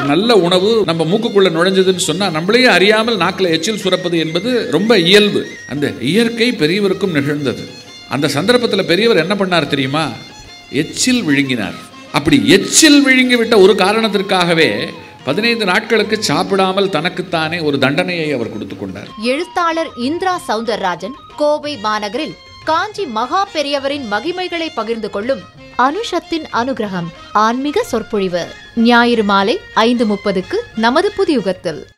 நல்ல உணவு நம்ம மூக்குக்குள்ள நுழைஞ்சதுன்னு சொன்னா நம்மளையே அறியாமல் நாக்கில் எச்சில் சுரப்பது என்பது ரொம்ப இயல்பு அந்த இயற்கை பெரியவருக்கும் நிகழ்ந்தது அந்த சந்தர்ப்பத்தில் பெரியவர் என்ன பண்ணார் தெரியுமா எச்சில் விழுங்கினார் அப்படி எச்சில் விழுங்கி விட்ட ஒரு காரணத்திற்காகவே பதினைந்து நாட்களுக்கு சாப்பிடாமல் தனக்குத்தானே ஒரு தண்டனையை அவர் கொடுத்து கொண்டார் எழுத்தாளர் இந்திரா சவுந்தரராஜன் கோவை மாநகரில் காஞ்சி மகா பெரியவரின் மகிமைகளை பகிர்ந்து கொள்ளும் அனுஷத்தின் அனுகிரகம் ஆன்மீக சொற்பொழிவு ஞாயிறு மாலை ஐந்து முப்பதுக்கு நமது புதியுகத்தில்